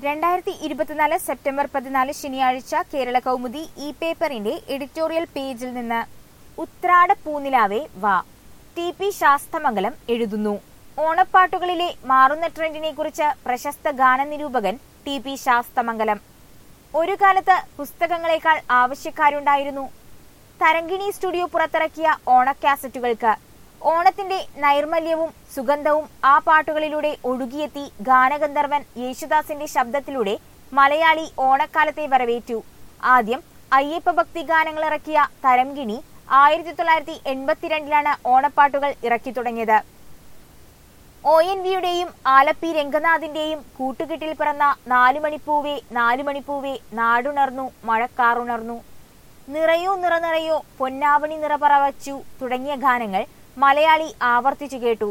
രണ്ടായിരത്തി ഇരുപത്തിനാല് സെപ്റ്റംബർ പതിനാല് ശനിയാഴ്ച കേരള കൗമുദി ഈ പേപ്പറിന്റെ എഡിറ്റോറിയൽ പേജിൽ നിന്ന് ഉത്രാട പൂനിലാവേ വാ ടി പി ശാസ്തമംഗലം എഴുതുന്നു ഓണപ്പാട്ടുകളിലെ മാറുന്ന ട്രെൻഡിനെ കുറിച്ച് പ്രശസ്ത ഗാനനിരൂപകൻ ടി പി ശാസ്തമംഗലം ഒരു കാലത്ത് പുസ്തകങ്ങളെക്കാൾ ആവശ്യക്കാരുണ്ടായിരുന്നു തരങ്കിണി സ്റ്റുഡിയോ പുറത്തിറക്കിയ ഓണക്കാസറ്റുകൾക്ക് ഓണത്തിന്റെ നൈർമല്യവും സുഗന്ധവും ആ പാട്ടുകളിലൂടെ ഒഴുകിയെത്തി ഗാനഗന്ധർവൻ യേശുദാസിന്റെ ശബ്ദത്തിലൂടെ മലയാളി ഓണക്കാലത്തെ വരവേറ്റു ആദ്യം അയ്യപ്പ ഭക്തി ഗാനങ്ങൾ ഇറക്കിയ തരംഗിണി ആയിരത്തി തൊള്ളായിരത്തി എൺപത്തിരണ്ടിലാണ് ഓണപ്പാട്ടുകൾ ഇറക്കി തുടങ്ങിയത് ഒ എൻ വിയുടെയും ആലപ്പി രംഗനാഥിന്റെയും കൂട്ടുകെട്ടിൽ പിറന്ന നാലുമണിപ്പൂവേ നാലുമണിപ്പൂവേ നാടുണർന്നു മഴക്കാറുണർന്നു നിറയോ നിറനിറയോ പൊന്നാവണി നിറപറവച്ചു തുടങ്ങിയ ഗാനങ്ങൾ മലയാളി ആവർത്തിച്ചു കേട്ടു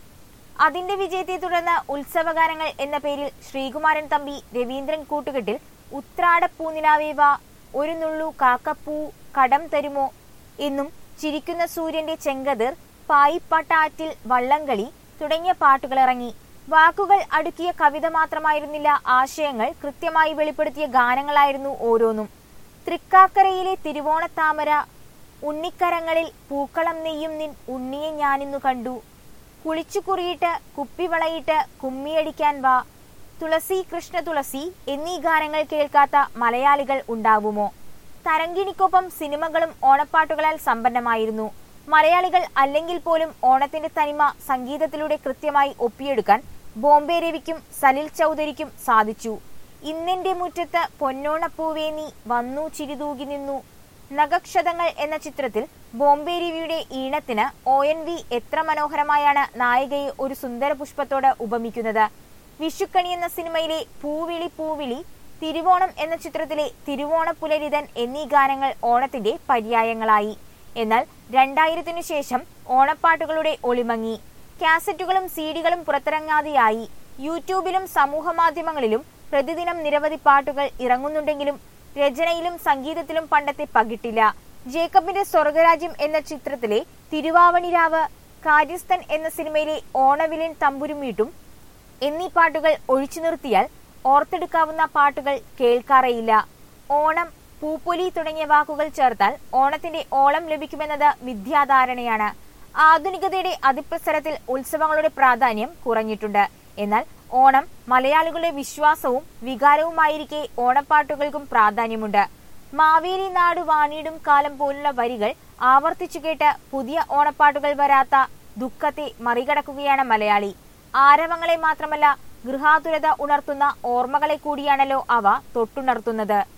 അതിന്റെ വിജയത്തെ തുടർന്ന് ഉത്സവഗാനങ്ങൾ എന്ന പേരിൽ ശ്രീകുമാരൻ തമ്പി രവീന്ദ്രൻ കൂട്ടുകെട്ടിൽ ഉത്രാടപ്പൂനിലാവേ വാ ഒരു നുള്ളു കാക്കപ്പൂ കടം തരുമോ എന്നും ചിരിക്കുന്ന സൂര്യന്റെ ചെങ്കതിർ പായിപ്പാട്ടാറ്റിൽ വള്ളംകളി തുടങ്ങിയ പാട്ടുകൾ ഇറങ്ങി വാക്കുകൾ അടുക്കിയ കവിത മാത്രമായിരുന്നില്ല ആശയങ്ങൾ കൃത്യമായി വെളിപ്പെടുത്തിയ ഗാനങ്ങളായിരുന്നു ഓരോന്നും തൃക്കാക്കരയിലെ തിരുവോണത്താമര ഉണ്ണിക്കരങ്ങളിൽ പൂക്കളം നെയ്യും നിൻ ഉണ്ണിയെ ഞാനിന്നു കണ്ടു കുളിച്ചു കുറിയിട്ട് കുപ്പിവളയിട്ട് കുമ്മിയടിക്കാൻ വാ തുളസി കൃഷ്ണ തുളസി എന്നീ ഗാനങ്ങൾ കേൾക്കാത്ത മലയാളികൾ ഉണ്ടാവുമോ തരങ്കിണിക്കൊപ്പം സിനിമകളും ഓണപ്പാട്ടുകളാൽ സമ്പന്നമായിരുന്നു മലയാളികൾ അല്ലെങ്കിൽ പോലും ഓണത്തിന്റെ തനിമ സംഗീതത്തിലൂടെ കൃത്യമായി ഒപ്പിയെടുക്കാൻ ബോംബെ രവിക്കും സലിൽ ചൗധരിക്കും സാധിച്ചു ഇന്നെന്റെ മുറ്റത്ത് പൊന്നോണപ്പൂവേ നീ വന്നു ചിരിതൂകി നിന്നു നഗക്ഷതങ്ങൾ എന്ന ചിത്രത്തിൽ ബോംബെ രവിയുടെ ഈണത്തിന് ഒ എൻ വി എത്ര മനോഹരമായാണ് നായികയെ ഒരു സുന്ദര പുഷ്പത്തോട് ഉപമിക്കുന്നത് വിഷുക്കണി എന്ന സിനിമയിലെ പൂവിളി പൂവിളി തിരുവോണം എന്ന ചിത്രത്തിലെ തിരുവോണ പുലരിതൻ എന്നീ ഗാനങ്ങൾ ഓണത്തിന്റെ പര്യായങ്ങളായി എന്നാൽ രണ്ടായിരത്തിനു ശേഷം ഓണപ്പാട്ടുകളുടെ ഒളിമങ്ങി കാസറ്റുകളും സീഡികളും പുറത്തിറങ്ങാതെയായി യൂട്യൂബിലും സമൂഹ മാധ്യമങ്ങളിലും പ്രതിദിനം നിരവധി പാട്ടുകൾ ഇറങ്ങുന്നുണ്ടെങ്കിലും രചനയിലും സംഗീതത്തിലും പണ്ടത്തെ പകിട്ടില്ല ജേക്കബിന്റെ സ്വർഗരാജ്യം എന്ന ചിത്രത്തിലെ തിരുവാവണിരാവ് കാര്യസ്ഥൻ എന്ന സിനിമയിലെ ഓണവിലൻ തമ്പുരും വീട്ടും എന്നീ പാട്ടുകൾ ഒഴിച്ചു നിർത്തിയാൽ ഓർത്തെടുക്കാവുന്ന പാട്ടുകൾ കേൾക്കാറേയില്ല ഓണം പൂപ്പൊലി തുടങ്ങിയ വാക്കുകൾ ചേർത്താൽ ഓണത്തിന്റെ ഓളം ലഭിക്കുമെന്നത് മിഥ്യാധാരണയാണ് ആധുനികതയുടെ അതിപ്രസരത്തിൽ ഉത്സവങ്ങളുടെ പ്രാധാന്യം കുറഞ്ഞിട്ടുണ്ട് എന്നാൽ ഓണം മലയാളികളുടെ വിശ്വാസവും വികാരവുമായിരിക്കെ ഓണപ്പാട്ടുകൾക്കും പ്രാധാന്യമുണ്ട് മാവേലി നാട് വാണിയിടും കാലം പോലുള്ള വരികൾ ആവർത്തിച്ചു കേട്ട് പുതിയ ഓണപ്പാട്ടുകൾ വരാത്ത ദുഃഖത്തെ മറികടക്കുകയാണ് മലയാളി ആരവങ്ങളെ മാത്രമല്ല ഗൃഹാതുരത ഉണർത്തുന്ന ഓർമ്മകളെ കൂടിയാണല്ലോ അവ തൊട്ടുണർത്തുന്നത്